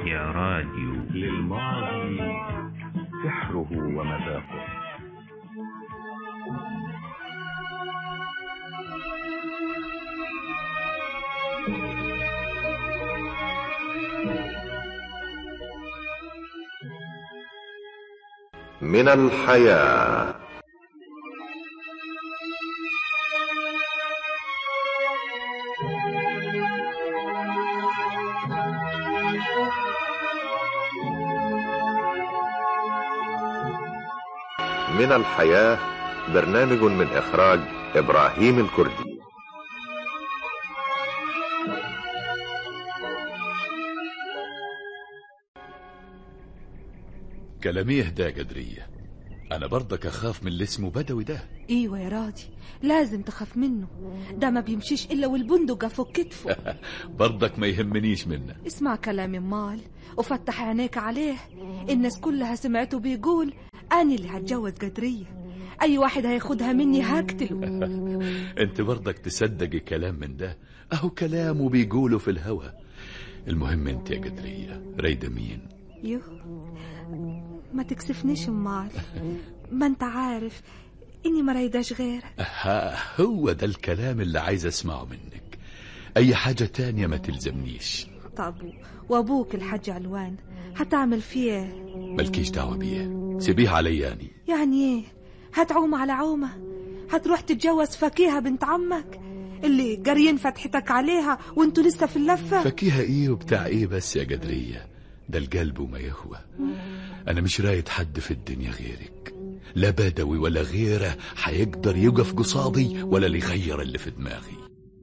يا راديو للماضي سحره ومذاقه من الحياة من الحياة برنامج من إخراج إبراهيم الكردي كلامي يهدى قدرية أنا برضك أخاف من اللي اسمه بدوي ده ايوه يا راضي لازم تخاف منه ده ما بيمشيش الا والبندقة فوق كتفه برضك ما يهمنيش منه اسمع كلامي مال وفتح عينيك عليه الناس كلها سمعته بيقول انا اللي هتجوز قدرية اي واحد هياخدها مني هقتله أنت برضك تصدقي كلام من ده أهو كلامه بيقوله في الهوى المهم أنت يا قدرية رايدة مين يوه ما تكسفنيش امال ما انت عارف اني ما رايداش غيرك ها هو ده الكلام اللي عايز أسمعه منك أي حاجة تانية ما تلزمنيش طب وابوك الحاج علوان هتعمل فيه إيه؟ ملكيش دعوة بيه سيبيه علياني يعني ايه هتعوم على عومة هتروح تتجوز فكيهة بنت عمك اللي جاريين فتحتك عليها وانتوا لسه في اللفة فكيها ايه وبتاع ايه بس يا قدرية ده القلب وما يهوى انا مش رايد حد في الدنيا غيرك لا بدوي ولا غيره هيقدر يقف قصادي ولا اللي يغير اللي في دماغي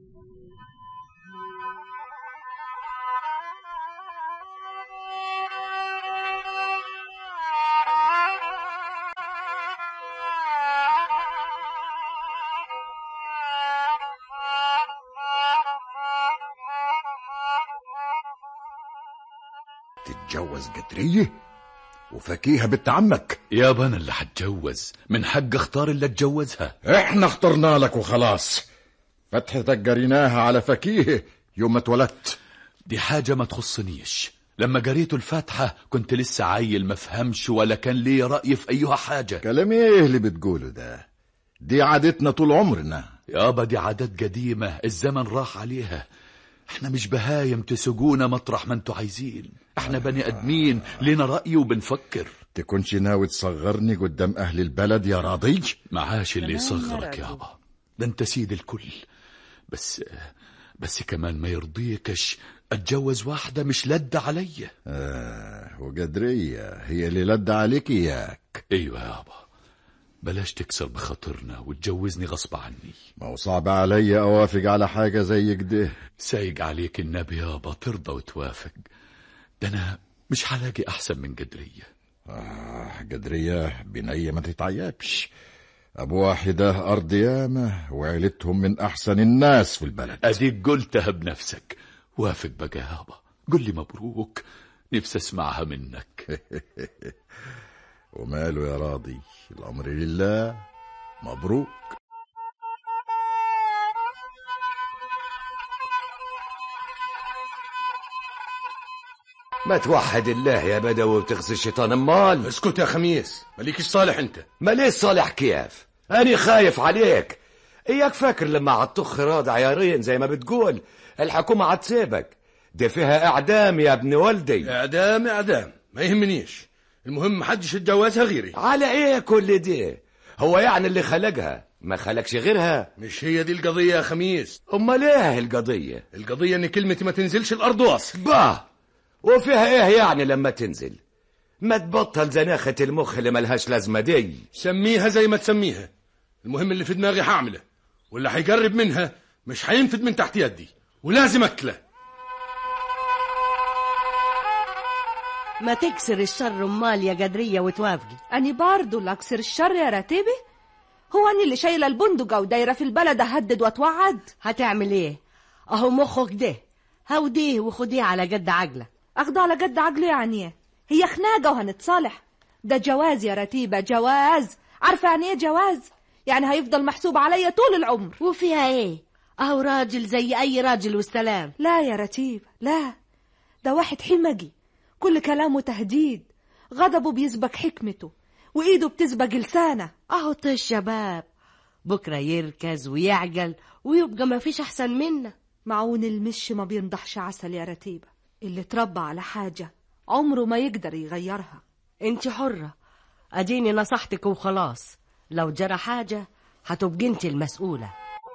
تتجوز قدرية وفكيها بنت عمك يابا انا اللي هتجوز من حق اختار اللي اتجوزها احنا اخترنا لك وخلاص فتحتك قريناها على فكيه يوم ما اتولدت دي حاجة ما تخصنيش لما قريت الفاتحة كنت لسه عيل ما فهمش ولا كان لي رأي في أيها حاجة كلام ايه اللي بتقوله ده دي عادتنا طول عمرنا يابا دي عادات قديمة الزمن راح عليها احنا مش بهايم تسوقونا مطرح ما انتوا عايزين احنا بني ادمين لنا رأي وبنفكر تكونش ناوي تصغرني قدام اهل البلد يا راضي معاش اللي يصغرك يابا ده انت سيد الكل بس بس كمان ما يرضيكش اتجوز واحدة مش لد عليا آه وقدرية هي اللي لد عليك اياك ايوه يابا بلاش تكسر بخاطرنا وتجوزني غصب عني ما هو صعب عليا اوافق على حاجة زي كده سايق عليك النبي يابا ترضى وتوافق ده انا مش هلاقي احسن من قدرية آه قدرية بنية ما تتعيبش ابو واحدة ارض يامة وعيلتهم من احسن الناس في البلد اديك قلتها بنفسك وافق بقى يابا قل لي مبروك نفسي اسمعها منك وماله يا راضي الامر لله مبروك ما توحد الله يا بدوي وتغزي الشيطان امال اسكت يا خميس مالكش صالح انت ما ليش صالح كيف أنا خايف عليك إياك فاكر لما عالطخ راضع عيارين زي ما بتقول الحكومة هتسيبك دي فيها إعدام يا ابن ولدي اعدام اعدام ما يهمنيش المهم محدش يتجوزها غيري على إيه كل دي هو يعني اللي خلقها ما خلقش غيرها مش هي دي القضية يا خميس أمال إيه القضية القضية ان كلمتي ما تنزلش الارض واصل باه وفيها إيه يعني لما تنزل ما تبطل زناخة المخ اللي ملهاش لازمة دي سميها زي ما تسميها المهم اللي في دماغي هعمله واللي هيقرب منها مش هينفد من تحت يدي ولازم اكله ما تكسر الشر امال يا قدرية وتوافقي أني برضو اللي أكسر الشر يا راتبي هو أني اللي شايلة البندقة ودايرة في البلد أهدد وأتوعد هتعمل ايه اهو مخك ده هوديه وخديه على قد عقلك أخده على قد عقلي يعني إيه؟ هي خناقة وهنتصالح ده جواز يا رتيبة جواز عارفة يعني إيه جواز يعني هيفضل محسوب عليا طول العمر وفيها ايه اهو راجل زي اي راجل والسلام لا يا رتيبة لا ده واحد حمقي كل كلامه تهديد غضبه بيسبق حكمته وإيده بتسبق لسانه اهو طيش الشباب بكرة يركز ويعجل ويبقى ما فيش احسن منا معون المش ما بينضحش عسل يا رتيبة اللي اتربى على حاجة عمره ما يقدر يغيرها انت حرة اديني نصحتك وخلاص لو جرى حاجة هتبقي انت المسؤولة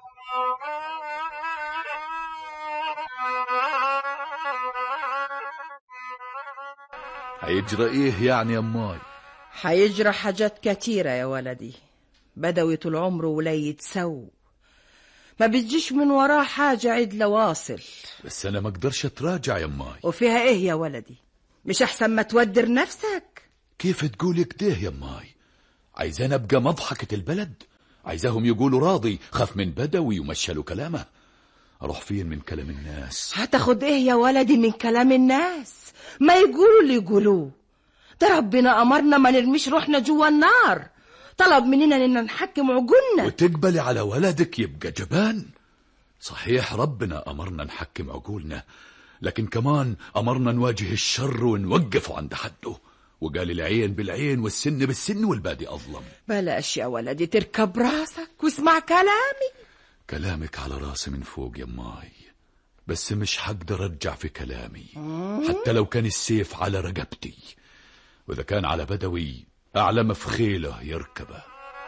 هيجرى ايه يعني يا اماي حيجرى حاجات كتيرة يا ولدي بدوي طول عمره ولا يتسو ما بتجيش من وراه حاجة عدلة واصل بس انا ما اقدرش اتراجع يا اماي وفيها ايه يا ولدي مش احسن ما تودر نفسك كيف تقولي كده يا اماي عايزانا ابقى مضحكة البلد عايزاهم يقولوا راضي خاف من بدوي ومشلوا كلامه اروح فين من كلام الناس هتاخد ايه يا ولدي من كلام الناس ما يقولوا اللي يقولوه ده ربنا امرنا ما نرميش روحنا جوا النار طلب مننا اننا نحكم عقولنا وتقبلي على ولدك يبقى جبان صحيح ربنا أمرنا نحكم عقولنا لكن كمان أمرنا نواجه الشر ونوقفه عند حده وقال العين بالعين والسن بالسن والبادي أظلم بلاش يا ولدي تركب راسك واسمع كلامي كلامك على راسي من فوق يا ماي بس مش حقدر أرجع في كلامي حتى لو كان السيف على رقبتي وإذا كان على بدوي أعلم في خيله يركبه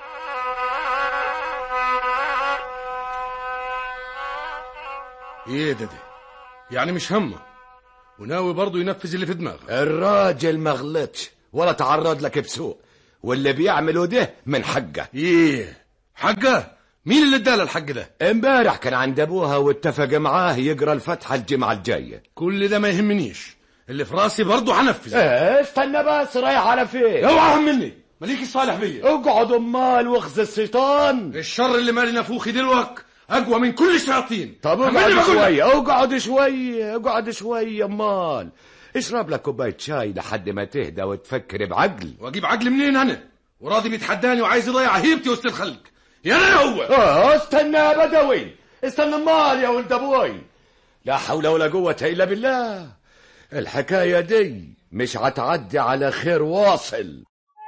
ايه ده ده يعني مش همه وناوي برضه ينفذ اللي في دماغه الراجل ما غلطش ولا تعرض لك بسوء واللي بيعمله ده من حقه ايه حقه مين اللي اداله الحق ده امبارح كان عند ابوها واتفق معاه يقرا الفتحه الجمعه الجايه كل ده ما يهمنيش اللي في راسي برضه هنفذ ايه استنى بس رايح على فين اوعى هم مني ماليك صالح بيا اقعد امال واخذ الشيطان الشر اللي مالي نفوخي دلوك اقوى من كل الشياطين طب همني اقعد بقول لك. شويه اقعد شويه اقعد شويه امال اشرب لك كوبايه شاي لحد ما تهدى وتفكر بعقل واجيب عقل منين انا وراضي بيتحداني وعايز يضيع هيبتي وسط الخلق يا انا يا هو اه استنى يا بدوي استنى امال يا ولد ابوي لا حول ولا قوه الا بالله الحكايه دي مش هتعدي على خير واصل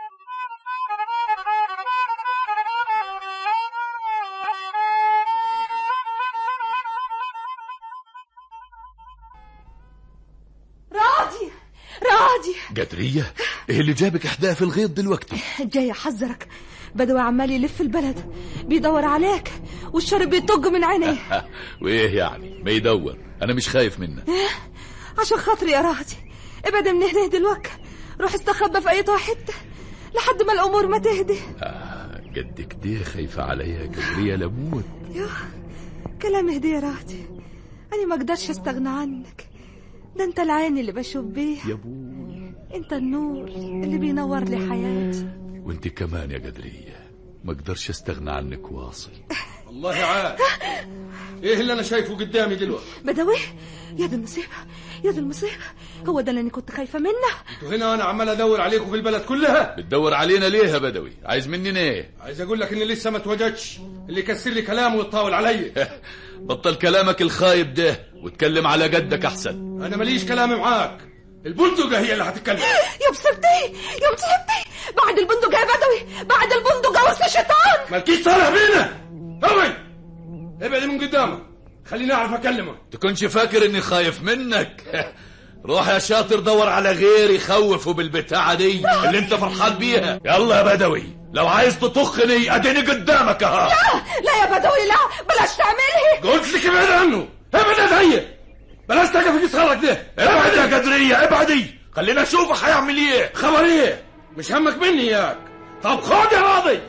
راضي راضي قدرية ايه اللي جابك احداها في الغيط دلوقتي جاي احذرك بدوي عمال يلف البلد بيدور عليك والشر بيطق من عينيه وايه يعني ما يدور انا مش خايف منه عشان خاطري يا راضي ابعد من هنا دلوقتي روح استخبى في اي حته لحد ما الامور ما تهدي آه قد كده خايفة عليا قدرية لموت يوه كلام هدي يا راضي انا ما اقدرش استغنى عنك ده انت العين اللي بشوف بيه يا ابوي انت النور اللي بينور لي حياتي وانت كمان يا قدرية ما اقدرش استغنى عنك واصل الله عاد ايه اللي انا شايفه قدامي دلوقتي بدوي يا دي المصيبه يا دي المصيبه هو ده اللي انا كنت خايفه منه وهنا انا عمال ادور عليكم في البلد كلها بتدور علينا ليه يا بدوي عايز مننا ايه عايز اقول لك ان لسه ما اتوجدش اللي يكسر لي كلامه ويتطاول عليا بطل كلامك الخايب ده واتكلم على قدك احسن انا ماليش كلام معاك البندقه هي اللي هتتكلم يا مصيبتي يا مصيبتي بعد البندقه يا بدوي بعد البندقه وسط الشيطان مالكيش صالح بينا اوي ابعد من قدامك خليني اعرف اكلمك تكونش فاكر اني خايف منك روح يا شاطر دور على غير يخوفه بالبتاعة دي اللي انت فرحان بيها يلا يا بدوي لو عايز تطخني اديني قدامك اها لا يا بدوي لا بلاش تعملي قلت لك ابعد عنه ابعد يا هي بلاش تقف في صغرك ده ابعد يا قدرية ابعدي خلينا اشوف هيعمل ايه خبر ايه مش همك مني اياك طب خد يا راضي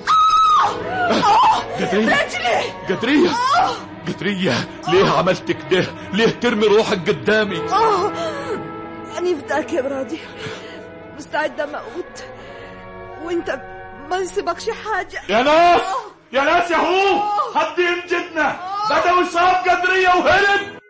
قدرية رجلي قدرية قدرية ليه عملت كده ليه ترمي روحك قدامي اه انا فداك يا برادي مستعده اموت وانت ما يسيبكش حاجه يا ناس يا ناس يا هو حد ينجدنا بدوي صاب قدرية وهرب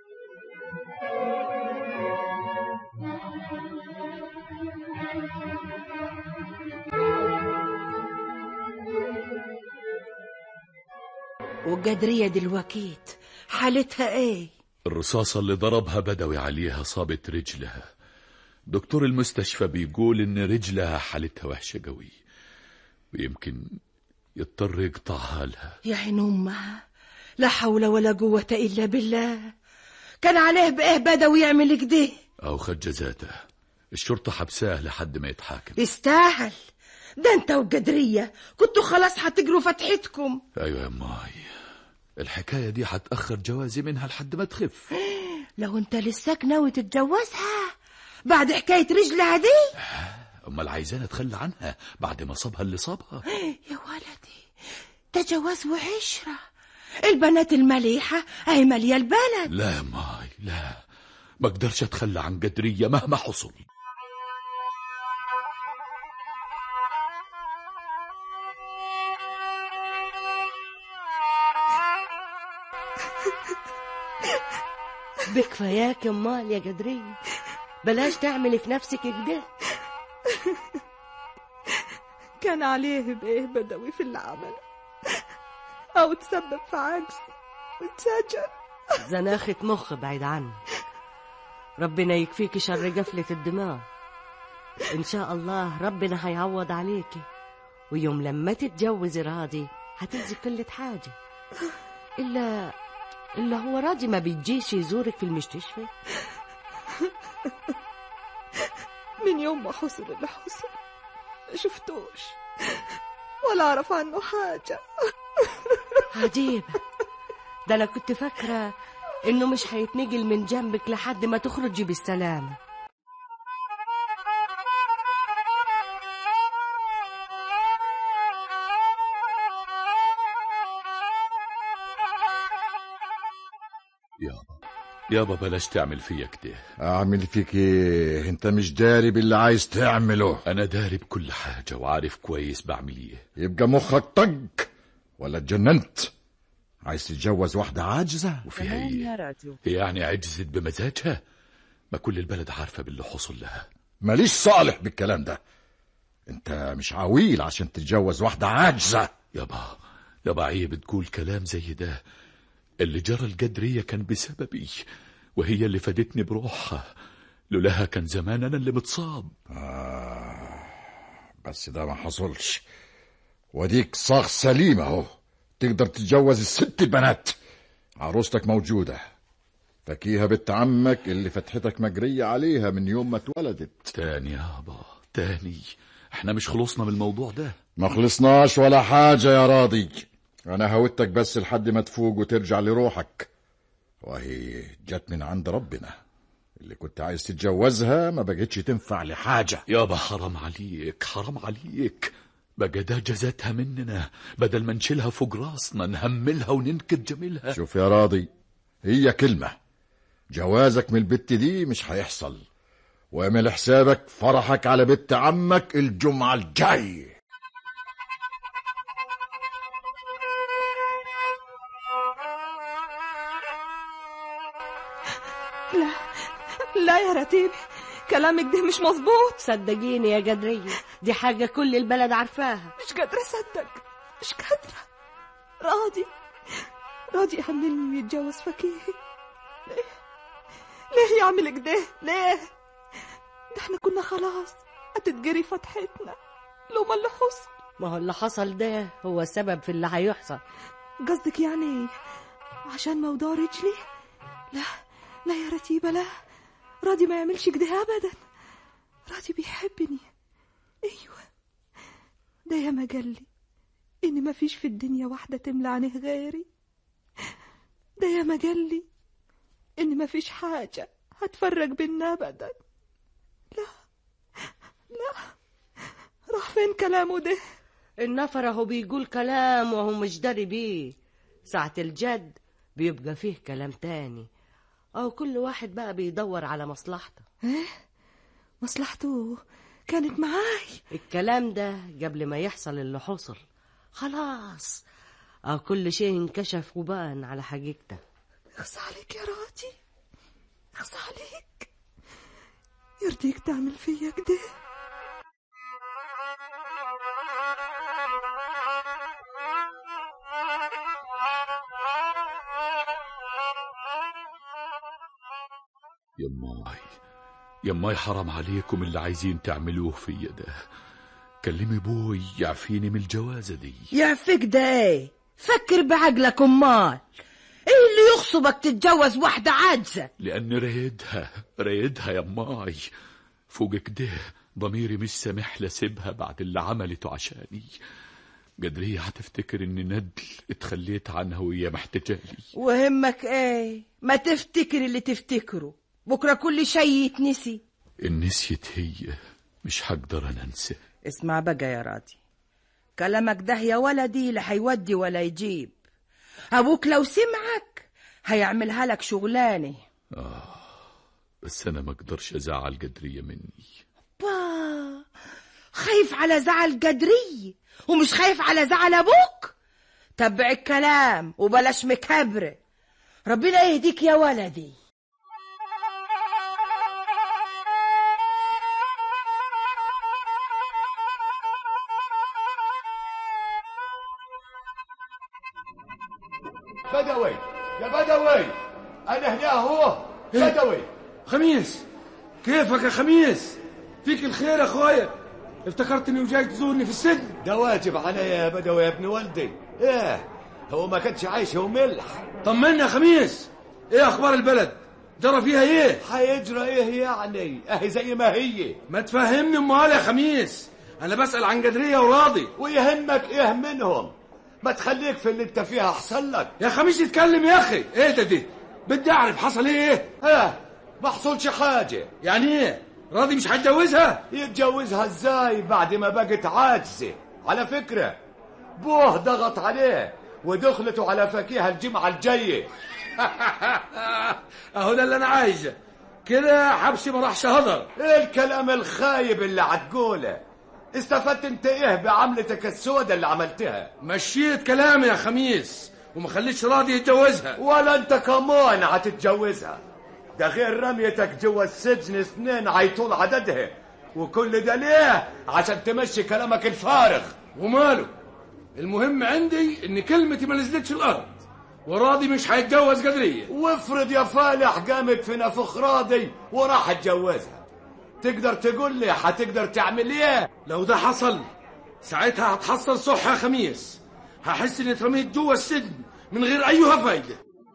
وقدرية دلوقيت حالتها ايه الرصاصة اللي ضربها بدوي عليها صابت رجلها دكتور المستشفى بيقول إن رجلها حالتها وحشة قوي ويمكن يضطر يقطعها لها يا عين أمها لا حول ولا قوة إلا بالله كان عليه بإيه بدوي يعمل كده أو خد جزاته الشرطة حبساه لحد ما يتحاكم يستاهل ده انت والقدرية كنتوا خلاص هتجروا فتحتكم أيوة يا ماي الحكاية دي هتأخر جوازي منها لحد ما تخف لو انت لساك ناوي تتجوزها بعد حكاية رجلها دي أمال عايزاني أتخلى عنها بعد ما صابها اللي صابها يا ولدي ده جواز وعشرة البنات المليحة اهي مالية البلد لا يا ماي لا ما اقدرش اتخلى عن قدرية مهما حصل بكفاياك امال يا قدرية بلاش تعملي في نفسك كده كان عليه بإيه بدوي في اللي عمله أو تسبب في عجزي واتسجن زناخة مخ بعيد عني ربنا يكفيك شر قفلة الدماغ إن شاء الله ربنا هيعوض عليكي ويوم لما تتجوزي راضي هتنسي كل حاجة إلا إلا هو راضي ما بيجيش يزورك في المستشفى من يوم ما حصل اللي حصل ما شفتوش ولا أعرف عنه حاجة عجيب ده أنا كنت فاكرة إنه مش هيتنقل من جنبك لحد ما تخرجي بالسلامة يابا يابا بلاش تعمل فيا كده اعمل فيك ايه انت مش داري باللي عايز تعمله أنا داري بكل حاجة وعارف كويس بعمل إيه يبقى مخك طق ولا اتجننت عايز تتجوز واحدة عاجزة وفيها إيه هي يعني عجزت بمزاجها ما كل البلد عارفة باللي حصل لها ماليش صالح بالكلام ده انت مش عويل عشان تتجوز واحدة عاجزة يابا يابا عيب تقول كلام زي ده اللي جرى القدرية كان بسببي وهي اللي فادتني بروحها لولاها كان زمان أنا اللي متصاب بس ده ما حصلش وديك صاغ سليم اهو تقدر تتجوز الست البنات عروستك موجودة فكيها بنت عمك اللي فتحتك مجرية عليها من يوم ما اتولدت تاني يابا تاني احنا مش خلصنا من الموضوع ده ما خلصناش ولا حاجة يا راضي أنا هودتك بس لحد ما تفوق وترجع لروحك وهي جت من عند ربنا اللي كنت عايز تتجوزها ما بقتش تنفع لحاجة يابا حرام عليك حرام عليك بقى ده جزاتها مننا بدل ما نشيلها فوق راسنا نهملها وننكر جميلها شوف يا راضي هي كلمة جوازك من البت دي مش هيحصل واعمل حسابك فرحك على بنت عمك الجمعة الجاي لا لا يا رتيب كلامك ده مش مظبوط صدقيني يا قدرية دي حاجة كل البلد عارفاها مش قادرة أصدق مش قادرة راضي راضي يهملني ويتجوز فكيه ليه ليه يعمل كده ليه ده احنا كنا خلاص هتتجري فتحتنا لو ما اللي حصل ما هو اللي حصل ده هو السبب في اللي هيحصل قصدك يعني عشان موضوع رجلي لا لا يا رتيبة لا راضي ما يعملش كده أبدا راضي بيحبني أيوة ده يا ما قال لي إن ما فيش في الدنيا واحدة تملى عينيه غيري ده يا ما قال لي إن ما فيش حاجة هتفرق بينا أبدا لا لا راح فين كلامه ده النفر اهو بيقول كلام وهو مش داري بيه ساعة الجد بيبقى فيه كلام تاني أو كل واحد بقى بيدور على مصلحته إيه مصلحته كانت معاي الكلام ده قبل ما يحصل اللي حصل خلاص أو كل شيء انكشف وبان على حقيقته اخص عليك يا راضي اخص عليك يرضيك تعمل فيا كده يماي يماي حرام عليكم اللي عايزين تعملوه فيا ده كلمي بوي يعفيني من الجوازة دي يعفيك ده ايه فكر بعقلك امال ايه اللي يغصبك تتجوز واحدة عاجزة لأني رايدها رايدها يا ماي فوق كده ضميري مش سامح لسيبها بعد اللي عملته عشاني قدرية هتفتكر اني ندل اتخليت عنها وهي محتاجالي وهمك ايه ما تفتكر اللي تفتكره بكرة كل شيء يتنسي إن نسيت هي مش هقدر انا انسى اسمع بقى يا راضي كلامك ده يا ولدي لا هيودي ولا يجيب ابوك لو سمعك هيعملها لك شغلانه بس انا ما اقدرش ازعل قدرية مني با خايف على زعل قدري ومش خايف على زعل ابوك تبع الكلام وبلاش مكبره ربنا يهديك يا ولدي بدوي يا بدوي انا هنا اهو بدوي خميس كيفك يا خميس فيك الخير يا اخويا افتكرت اني وجاي تزورني في السجن ده واجب عليا يا بدوي يا ابن والدي ايه هو ما كانش عايش هو ملح طمنا يا خميس ايه اخبار البلد جرى فيها ايه هيجرى ايه يعني اهي زي ما هي ما تفهمني امال يا خميس انا بسأل عن قدرية وراضي ويهمك ايه منهم ما تخليك في اللي انت فيها احسن لك يا خميس اتكلم يا اخي ايه ده دي بدي اعرف حصل ايه ها ما حصلش حاجه يعني ايه راضي مش هتجوزها يتجوزها ازاي بعد ما بقت عاجزه على فكره بوه ضغط عليه ودخلته على فكيها الجمعه الجايه اهو ده اللي انا عايزه كده حبسي ما راحش هدر ايه الكلام الخايب اللي هتقوله استفدت انت ايه بعملتك السودة اللي عملتها مشيت كلامي يا خميس وما خليتش راضي يتجوزها ولا انت كمان هتتجوزها ده غير رميتك جوا السجن سنين عيطول عددها وكل ده ليه عشان تمشي كلامك الفارغ وماله المهم عندي ان كلمتي ما نزلتش الارض وراضي مش هيتجوز قدرية وافرض يا فالح قامت في نفخ راضي وراح اتجوزها تقدر تقول لي هتقدر تعمل ايه لو ده حصل ساعتها هتحصل صح يا خميس هحس اني اترميت جوه السجن من غير ايها فايده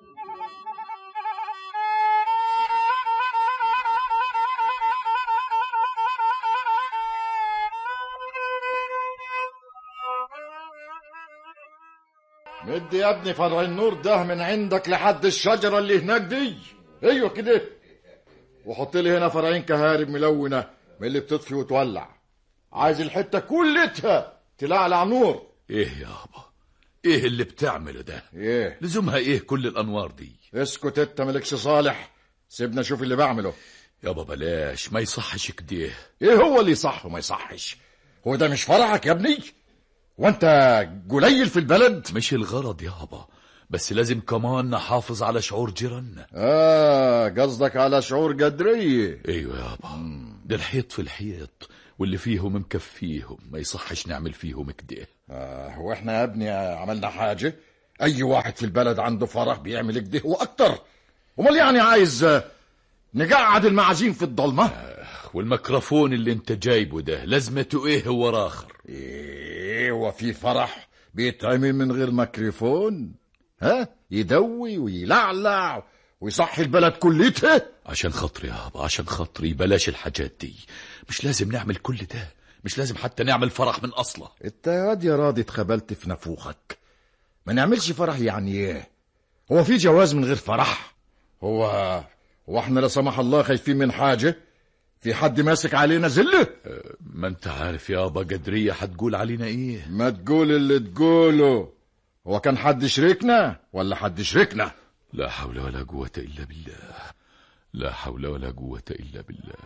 مد يا ابني فرع النور ده من عندك لحد الشجرة اللي هناك دي ايوه كده وحط لي هنا فرعين كهارب ملونة من اللي بتطفي وتولع عايز الحتة كلتها تلعلع نور ايه يابا ايه اللي بتعمله ده ايه لزومها ايه كل الانوار دي اسكت انت مالكش صالح سيبنا شوف اللي بعمله يابا بلاش ما يصحش كده ايه هو اللي صح وما يصحش هو ده مش فرعك يا ابني وانت قليل في البلد مش الغرض يابا بس لازم كمان نحافظ على شعور جيراننا اه قصدك على شعور قدرية ايوه يابا ده الحيط في الحيط واللي فيهم مكفيهم ما يصحش نعمل فيهم كده آه واحنا يا ابني عملنا حاجة اي واحد في البلد عنده فرح بيعمل كده واكتر امال يعني عايز آه، نقعد المعازيم في الضلمة والميكروفون اللي انت جايبه ده لازمته ايه هو راخر ايه وفي فرح بيتعمل من غير ميكروفون ها يدوي ويلعلع ويصحي البلد كلتها عشان خاطري يابا عشان خاطري بلاش الحاجات دي مش لازم نعمل كل ده مش لازم حتى نعمل فرح من اصله انت يا واد يا راضي اتخبلت في نافوخك ما نعملش فرح يعني ايه هو في جواز من غير فرح هو هو احنا لا سمح الله خايفين من حاجة في حد ماسك علينا زله ما انت عارف يابا قدرية هتقول علينا ايه ما تقول اللي تقوله هو كان حد شريكنا ولا حد شريكنا لا حول ولا قوة إلا بالله لا حول ولا قوة إلا بالله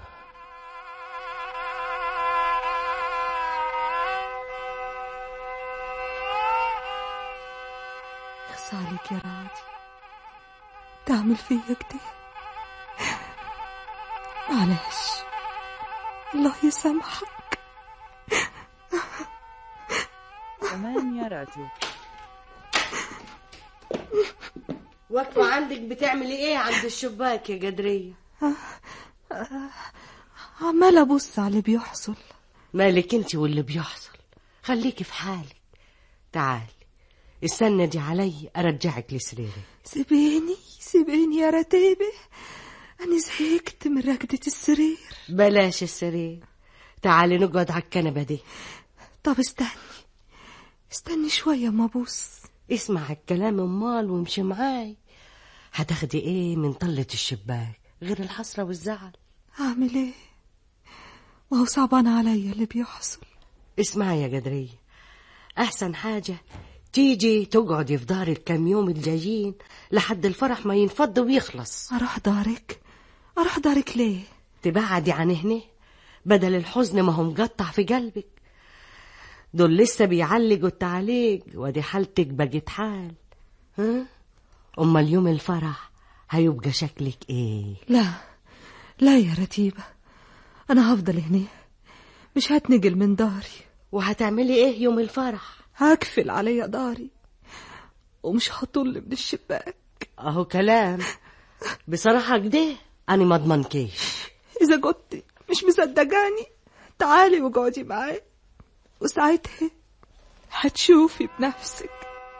يخص عليك يا راضي تعمل فيا كده معلش الله يسامحك كمان يا راديو واقفة عندك بتعملي ايه عند الشباك يا قدرية عمال ابص على اللي بيحصل مالك انت واللي بيحصل خليكي في حالك تعالي استنى دي علي ارجعك لسريري سيبيني سيبيني يا رتيبة أنا زهقت من ركضة السرير بلاش السرير تعالي نقعد على الكنبة دي طب استني استني شوية ما أبص اسمع الكلام امال وامشي معاي هتاخدي ايه من طلة الشباك غير الحسرة والزعل أعمل إيه ما هو صعبان عليا اللي بيحصل اسمعي يا قدرية أحسن حاجة تيجي تقعدي في دار الكام يوم الجايين لحد الفرح ما ينفض ويخلص أروح دارك أروح دارك ليه تبعدي عن هنا بدل الحزن ما هو مقطع في قلبك دول لسه بيعلقوا التعليق ودي حالتك بقت حال ها أما اليوم الفرح هيبقى شكلك ايه لا لا يا رتيبة أنا هفضل هنا مش هتنقل من داري وهتعملي ايه يوم الفرح هقفل عليا داري ومش هطل من الشباك اهو كلام بصراحة كده أنا ما اضمنكيش إذا كنت مش مصدقاني تعالي وقعدي معايا وساعتها هتشوفي بنفسك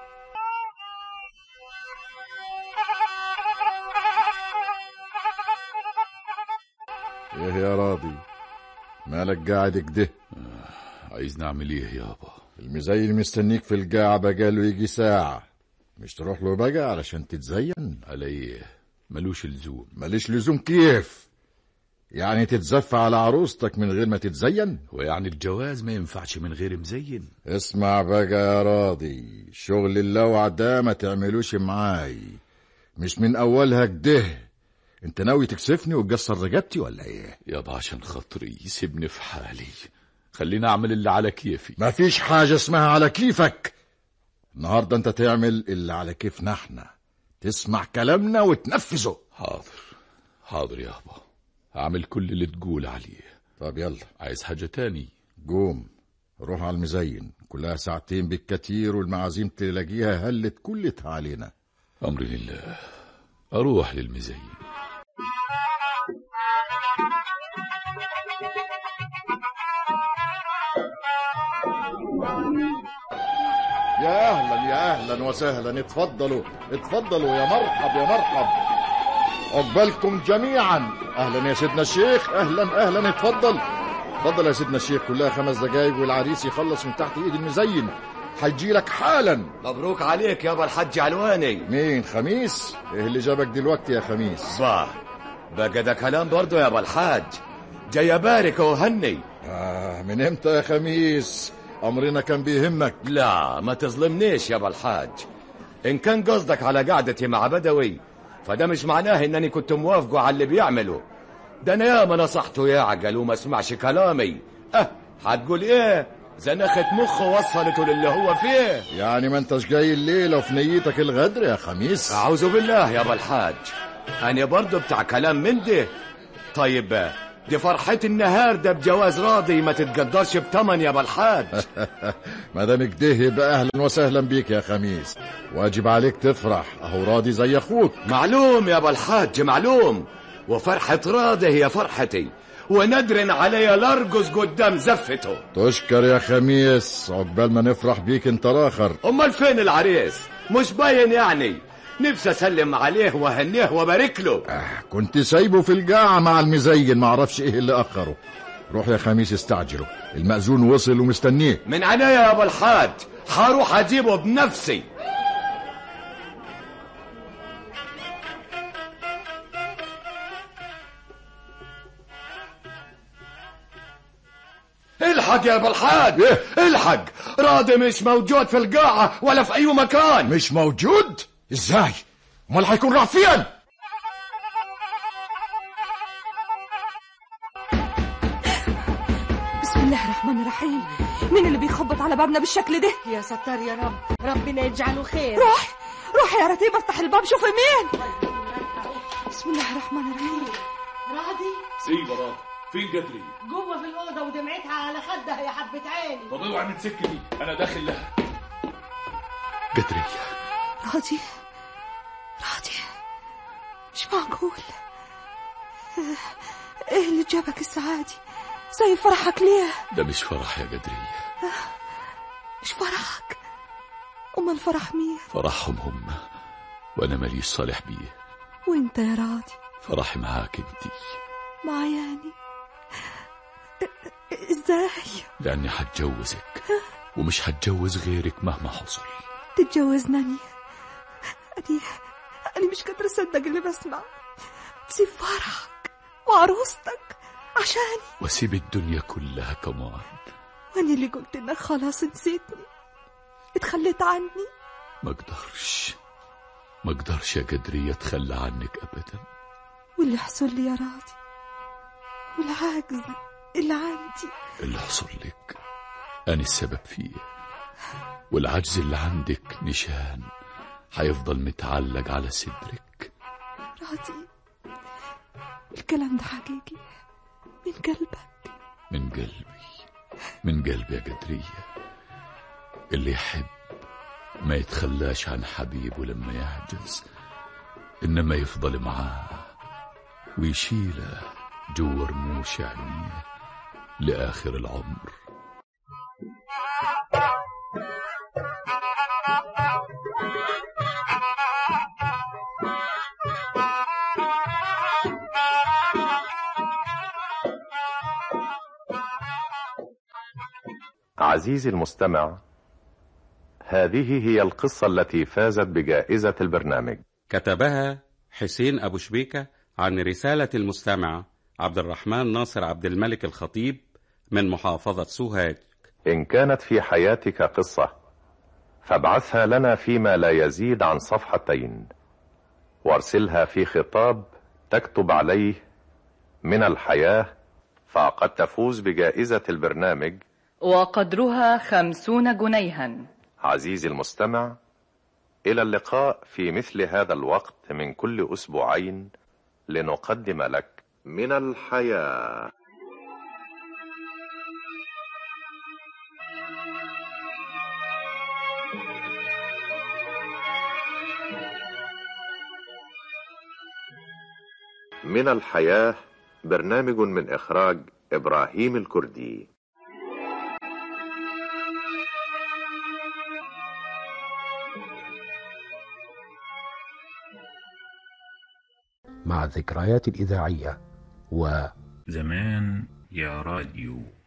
ايه يا راضي مالك قاعد كده عايز نعمل ايه يابا المزين مستنيك في القاعة بقاله يجي ساعة مش تروح له بقى علشان تتزين على ايه ملوش لزوم ماليش لزوم كيف يعني تتزف على عروستك من غير ما تتزين ويعني الجواز ما ينفعش من غير مزين اسمع بقى يا راضي شغل اللوع ده ما تعملوش معاي مش من اولها كده انت ناوي تكسفني وتقصر رقبتي ولا ايه يابا عشان خاطري سيبني في حالي خليني اعمل اللي على كيفي مفيش حاجة اسمها على كيفك النهاردة انت تعمل اللي على كيفنا احنا تسمع كلامنا وتنفذه حاضر حاضر يابا هعمل كل اللي تقول عليه طب يلا عايز حاجة تاني قوم روح على المزين كلها ساعتين بالكتير والمعازيم تلاقيها هلت كلتها علينا أمري لله أروح للمزين يا اهلا يا اهلا وسهلا اتفضلوا اتفضلوا يا مرحب يا مرحب عقبالكم جميعا اهلا يا سيدنا الشيخ اهلا اهلا اتفضل اتفضل يا سيدنا الشيخ كلها خمس دقايق والعريس يخلص من تحت ايد المزين هيجي لك حالا مبروك عليك يابا الحاج علواني مين خميس ايه اللي جابك دلوقتي يا خميس باه بقى ده كلام برضه يابا الحاج جاي ابارك وهني آه من امتى يا خميس امرنا كان بيهمك لا ما تظلمنيش يابا الحاج ان كان قصدك على قعدتي مع بدوي فده مش معناه انني كنت موافقه على اللي بيعمله ده انا ياما نصحته يعقل وما سمعش كلامي اه هتقول ايه زنخت مخه وصلته للي هو فيه يعني ما انتش جاي الليله وفي نيتك الغدر يا خميس اعوذ بالله يابا الحاج انا برضه بتاع كلام من ده طيب دي فرحة النهار ده بجواز راضي ما تتقدرش بتمن يابا الحاج ما دام كده يبقى اهلا وسهلا بيك يا خميس واجب عليك تفرح اهو راضي زي اخوك معلوم يابا الحاج معلوم وفرحة راضي هي فرحتي وندر علي لارجز قدام زفته تشكر يا خميس عقبال ما نفرح بيك انت راخر امال فين العريس مش باين يعني نفسي اسلم عليه وهنيه وبارك له آه كنت سايبه في القاعة مع المزين ما اعرفش ايه اللي اخره روح يا خميس استعجله المأذون وصل ومستنيه من عينيا يا ابو الحاج هروح اجيبه بنفسي الحق يا ابو الحاج الحق راضي مش موجود في القاعة ولا في اي مكان مش موجود ازاي امال هيكون راح فين بسم الله الرحمن الرحيم مين اللي بيخبط على بابنا بالشكل ده يا ستار يا رب ربنا يجعله خير روح روح يا رتيبة افتح الباب شوفي مين بسم الله الرحمن الرحيم راضي سيبه راضي فين قدري جوه في الأوضة ودمعتها على خدها يا حبة عيني طب اوعى من سكتي انا داخل لها قدرية راضي راضي مش معقول ايه اللي جابك الساعة دي سايب فرحك ليه ده مش فرح يا جدرية مش فرحك امال فرح مين فرحهم هم وانا ماليش صالح بيه وانت يا راضي فرحي معاك انتي معياني ازاي لاني هتجوزك ومش هتجوز غيرك مهما حصل تتجوزناني أني أني مش قادرة أصدق اللي بسمع تسيب فرحك وعروستك عشاني واسيب الدنيا كلها كمان وأنا اللي قلت إنك خلاص نسيتني اتخليت عني ما اقدرش ما اقدرش يا قدرية اتخلى عنك ابدا واللي حصل لي يا راضي والعجز اللي عندي اللي حصل لك انا السبب فيه والعجز اللي عندك نشان هيفضل متعلق على صدرك راضي الكلام ده حقيقي من قلبك من قلبي من قلبي يا قدرية اللي يحب ما يتخلاش عن حبيبه لما يعجز إنما يفضل معاه ويشيله جوا رموش عينيه لآخر العمر عزيزي المستمع هذه هي القصة التي فازت بجائزة البرنامج كتبها حسين أبو شبيكة عن رسالة المستمع عبد الرحمن ناصر عبد الملك الخطيب من محافظة سوهاج إن كانت في حياتك قصة فابعثها لنا فيما لا يزيد عن صفحتين وارسلها في خطاب تكتب عليه من الحياة فقد تفوز بجائزة البرنامج وقدرها خمسون جنيها عزيزي المستمع إلى اللقاء في مثل هذا الوقت من كل أسبوعين لنقدم لك من الحياة من الحياة برنامج من إخراج إبراهيم الكردي مع الذكريات الإذاعية و زمان يا راديو